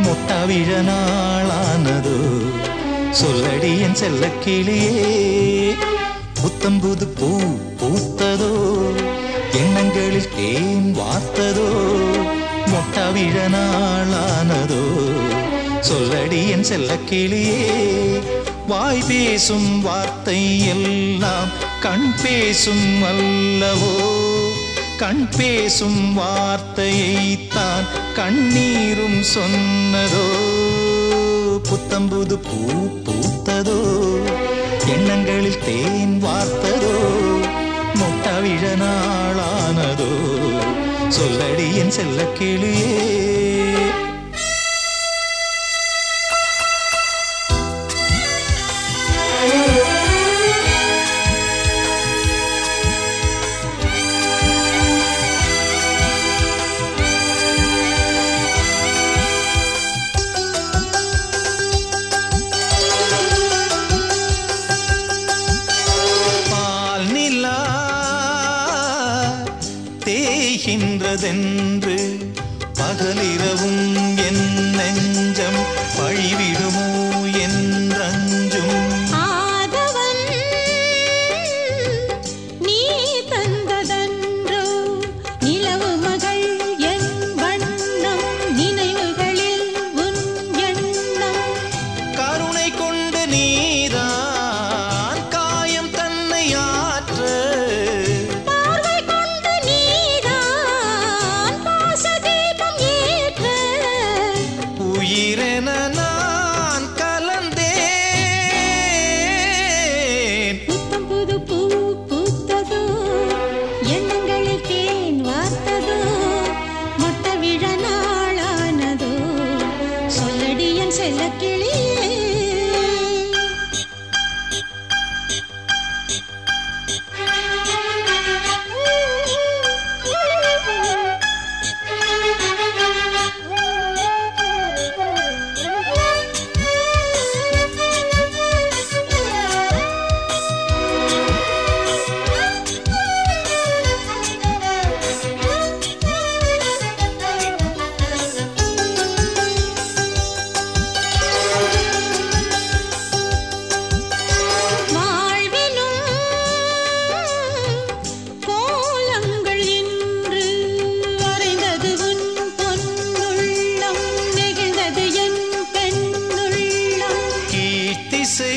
முட்டாவிழ நாளானதோ சொல்லடி என் செல்ல கிளியே புத்தம்புது பூ பூத்ததோ எண்ணங்களில் தேன் வார்த்ததோ முட்டாவிழ நாளானதோ சொல்லடி என் செல்ல கிளியே வாய் பேசும் வார்த்தை எல்லாம் கண் பேசும் அல்லவோ கண் பேசும் வார்த்தையைத்தான் கண்ணீரும் சொன்னதோ புத்தம்புது பூ பூத்ததோ எண்ணங்களில் தேன் வார்த்ததோ முட்டாவிழ நாளானதோ சொல்லடி என் செல்ல கிளியே பால் நிலா தேய்கின்றதென்று பகலிரவும் என் நெஞ்சம் பழிவிடுமோ என்றஞ்சும் ஆதவன் நீ தந்ததன்றோ நிலவு மகள் என் வண்ணம் நினைவுகளில் உன் எண்ணம் கருணை கொண்டு நீதான் காயம் தன்னை ஆற்ற பார்வை கொண்டு நீதான் பாசதீபம் ஏற்ற உயிரென நான் கலந்தேன் புத்தம் புது பூ பூத்ததோ எண்ணங்களில் தேன் வார்த்ததோ மொட்ட விழ நாளானதோ சொல்லடி என் செல்ல வாழ்வினும் கோலங்கள் இன்று வரைந்தது உன் பொன்னுள்ளம் நெகிழ்ந்தது என் பெண்ணுள்ளம் கீர்த்திசை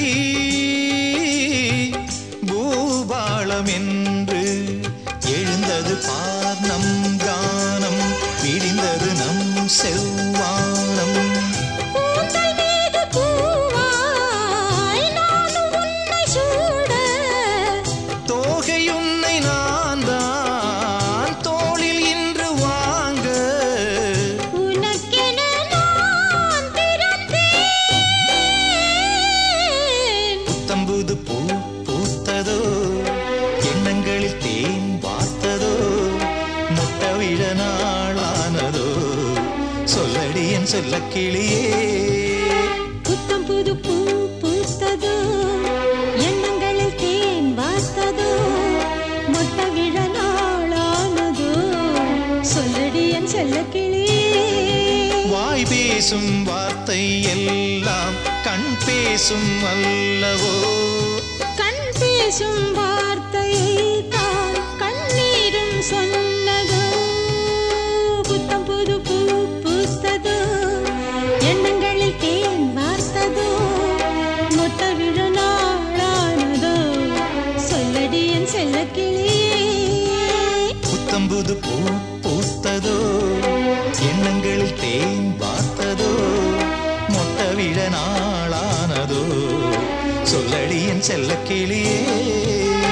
பூபாளம் என்று எழுந்தது பார் நம் கானம் விடிந்தது நம் செவ்வானம் பூந்தல் மீது பூவாய் நானும் உன்னை சூட தோகையுன்னை நான் தான் தோளில் இன்று வாங்க உனக்கென நான் பிறந்தேன் புத்தம்புது பூ பூத்ததோ எண்ணங்களில் தேன் வார்த்ததோ முட்டவிழ நாளானதோ சொல்லடி என் சொல்ல கிளியே புத்தம் புது பூ பூத்ததோ எண்ணங்களில் தேன் வார்த்ததோ மொட்ட விழ நாளானதோ சொல்லடி என் செல்ல வாய் பேசும் வார்த்தை எல்லாம் கண் பேசும் அல்லவோ கண் பேசும் வார்த்தையை தான் கண்ணீரும் சொன்னதோ புத்தம் புது பூ பூத்ததோ எண்ணங்களில் தேன் வார்த்ததோ மொட்ட விழ நாளானதோ சொல்லடி என் செல்ல புத்தம்புது பூ பூத்ததோ எண்ணங்களில் தேன் வார்த்ததோ மொட்ட விழ நாளானதோ சொல்லடி என் செல்ல கிளியே